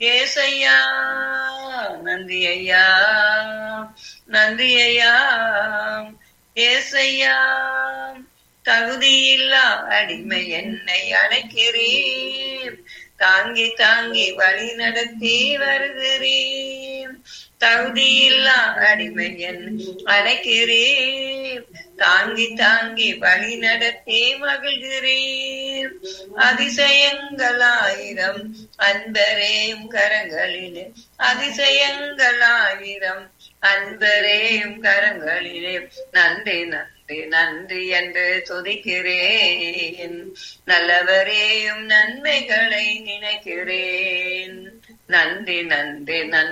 ஏசையா நன்றி ஐயா நன்றி ஐயா ஏசையா தகுதியில்லா அடிமை என்னை அழைக்கிறீர் தாங்கி தாங்கி வழி நடத்தி வருகிறீர் தகுதியில்லா அடிமை என் அழைக்கிறீர் தாங்கி தாங்கி வழி நடத்தி மகிழ்கிறீர் அதிசயங்களாயிரம் அன்பரேயும் கரங்களிலே அதிசயங்களாயிரம் அன்பரேயும் கரங்களிலே நன்றி நன்றி நன்றி என்று துதிக்கிறேன் நல்லவரேயும் நன்மைகளை நினைக்கிறேன் நன்றி நன்றி நன்றி